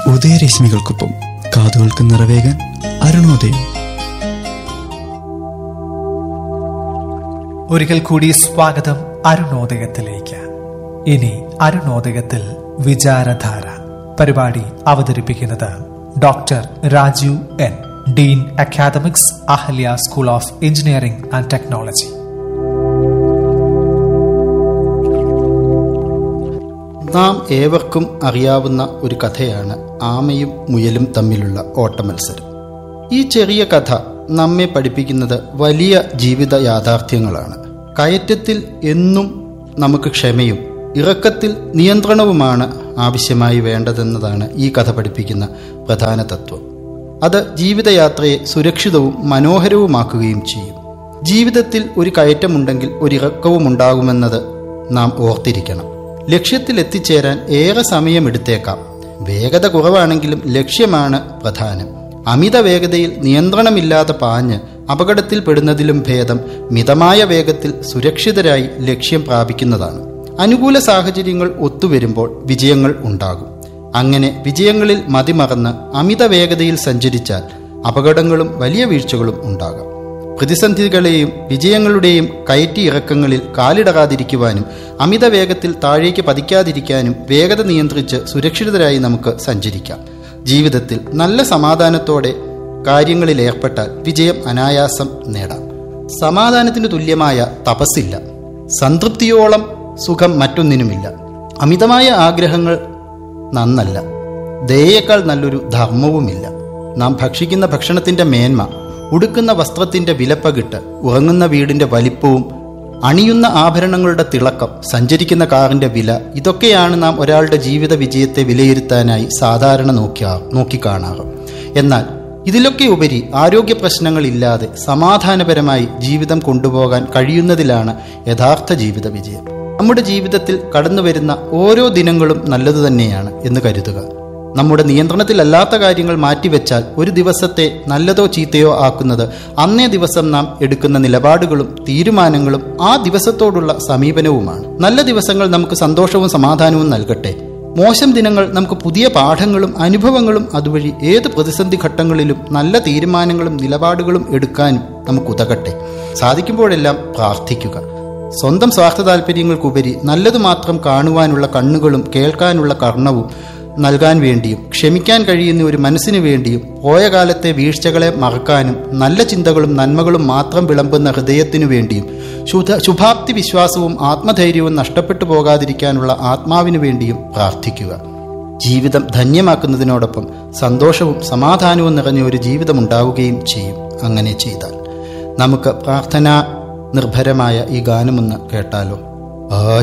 ഉദയരശ്മികൾക്കൊപ്പം കാതുകൾക്ക് നിറവേകാൻ അരുണോദയം ഒരിക്കൽ കൂടി സ്വാഗതം അരുണോദയത്തിലേക്ക് ഇനി അരുണോദയത്തിൽ വിചാരധാര പരിപാടി അവതരിപ്പിക്കുന്നത് doctor Rajeev N dean academics Ahalia school of engineering and technology നാം ഏവർക്കും അറിയാവുന്ന ഒരു കഥയാണ് ആമയും മുയലും തമ്മിലുള്ള ഓട്ടമത്സരം ഈ ചെറിയ കഥ നമ്മെ പഠിപ്പിക്കുന്നത് വലിയ ജീവിത യാഥാർത്ഥ്യങ്ങളാണ് കയറ്റത്തിൽ എന്നും നമുക്ക് ക്ഷമയും ഇറക്കത്തിൽ നിയന്ത്രണവുമാണ് ആവശ്യമായി വേണ്ടതെന്നതാണ് ഈ കഥ പഠിപ്പിക്കുന്ന പ്രധാന തത്വം അത് ജീവിതയാത്രയെ സുരക്ഷിതവും മനോഹരവുമാക്കുകയും ചെയ്യും ജീവിതത്തിൽ ഒരു കയറ്റമുണ്ടെങ്കിൽ ഒരിറക്കവും ഉണ്ടാകുമെന്നത് നാം ഓർത്തിരിക്കണം ലക്ഷ്യത്തിൽ എത്തിച്ചേരാൻ ഏറെ സമയമെടുത്തേക്കാം വേഗത കുറവാണെങ്കിലും ലക്ഷ്യമാണ് പ്രധാനം അമിത വേഗതയിൽ നിയന്ത്രണമില്ലാതെ പാഞ്ഞ് അപകടത്തിൽപ്പെടുന്നതിലും ഭേദം മിതമായ വേഗത്തിൽ സുരക്ഷിതരായി ലക്ഷ്യം പ്രാപിക്കുന്നതാണ് അനുകൂല സാഹചര്യങ്ങൾ ഒത്തുവരുമ്പോൾ വിജയങ്ങൾ ഉണ്ടാകും അങ്ങനെ വിജയങ്ങളിൽ മതിമറന്ന് അമിത വേഗതയിൽ സഞ്ചരിച്ചാൽ അപകടങ്ങളും വലിയ വീഴ്ചകളും ഉണ്ടാകാം പ്രതിസന്ധികളെയും വിജയങ്ങളുടെയും കയറ്റി ഇറക്കങ്ങളിൽ കാലിടറാതിരിക്കുവാനും അമിത വേഗത്തിൽ താഴേക്ക് പതിക്കാതിരിക്കാനും വേഗത നിയന്ത്രിച്ച് സുരക്ഷിതരായി നമുക്ക് സഞ്ചരിക്കാം ജീവിതത്തിൽ നല്ല സമാധാനത്തോടെ കാര്യങ്ങളിൽ ഏർപ്പെട്ടാൽ വിജയം അനായാസം നേടാം സമാധാനത്തിന് തുല്യമായ തപസ്സില്ല സംതൃപ്തിയോളം സുഖം മറ്റൊന്നിനുമില്ല അമിതമായ ആഗ്രഹങ്ങൾ നന്നല്ല ദയയേക്കാൾ നല്ലൊരു ധർമ്മവുമില്ല നാം ഭക്ഷിക്കുന്ന ഭക്ഷണത്തിന്റെ മേന്മ ഉടുക്കുന്ന വസ്ത്രത്തിന്റെ വിലപ്പകിട്ട് ഉറങ്ങുന്ന വീടിന്റെ വലിപ്പവും അണിയുന്ന ആഭരണങ്ങളുടെ തിളക്കം സഞ്ചരിക്കുന്ന കാറിന്റെ വില ഇതൊക്കെയാണ് നാം ഒരാളുടെ ജീവിത വിജയത്തെ വിലയിരുത്താനായി സാധാരണ നോക്കിയാ നോക്കിക്കാണാറ് എന്നാൽ ഇതിലൊക്കെ ഉപരി ആരോഗ്യ പ്രശ്നങ്ങളില്ലാതെ സമാധാനപരമായി ജീവിതം കൊണ്ടുപോകാൻ കഴിയുന്നതിലാണ് യഥാർത്ഥ ജീവിത വിജയം നമ്മുടെ ജീവിതത്തിൽ കടന്നുവരുന്ന ഓരോ ദിനങ്ങളും നല്ലതു തന്നെയാണ് എന്ന് കരുതുക നമ്മുടെ നിയന്ത്രണത്തിലല്ലാത്ത കാര്യങ്ങൾ മാറ്റിവെച്ചാൽ ഒരു ദിവസത്തെ നല്ലതോ ചീത്തയോ ആക്കുന്നത് അന്നേ ദിവസം നാം എടുക്കുന്ന നിലപാടുകളും തീരുമാനങ്ങളും ആ ദിവസത്തോടുള്ള സമീപനവുമാണ് നല്ല ദിവസങ്ങൾ നമുക്ക് സന്തോഷവും സമാധാനവും നൽകട്ടെ മോശം ദിനങ്ങൾ നമുക്ക് പുതിയ പാഠങ്ങളും അനുഭവങ്ങളും അതുവഴി ഏത് പ്രതിസന്ധി ഘട്ടങ്ങളിലും നല്ല തീരുമാനങ്ങളും നിലപാടുകളും എടുക്കാനും നമുക്ക് ഉതകട്ടെ സാധിക്കുമ്പോഴെല്ലാം പ്രാർത്ഥിക്കുക സ്വന്തം സ്വാർത്ഥ താല്പര്യങ്ങൾക്കുപരി നല്ലതു മാത്രം കാണുവാനുള്ള കണ്ണുകളും കേൾക്കാനുള്ള കർണവും നൽകാൻ വേണ്ടിയും ക്ഷമിക്കാൻ കഴിയുന്ന ഒരു മനസ്സിന് വേണ്ടിയും പോയ കാലത്തെ വീഴ്ചകളെ മറക്കാനും നല്ല ചിന്തകളും നന്മകളും മാത്രം വിളമ്പുന്ന ഹൃദയത്തിനു വേണ്ടിയും ശുദ്ധ ശുഭാപ്തി വിശ്വാസവും ആത്മധൈര്യവും നഷ്ടപ്പെട്ടു പോകാതിരിക്കാനുള്ള ആത്മാവിനു വേണ്ടിയും പ്രാർത്ഥിക്കുക ജീവിതം ധന്യമാക്കുന്നതിനോടൊപ്പം സന്തോഷവും സമാധാനവും നിറഞ്ഞ ഒരു ജീവിതം ഉണ്ടാവുകയും ചെയ്യും അങ്ങനെ ചെയ്താൽ നമുക്ക് പ്രാർത്ഥനാ നിർഭരമായ ഈ ഗാനമൊന്ന് കേട്ടാലോ ആ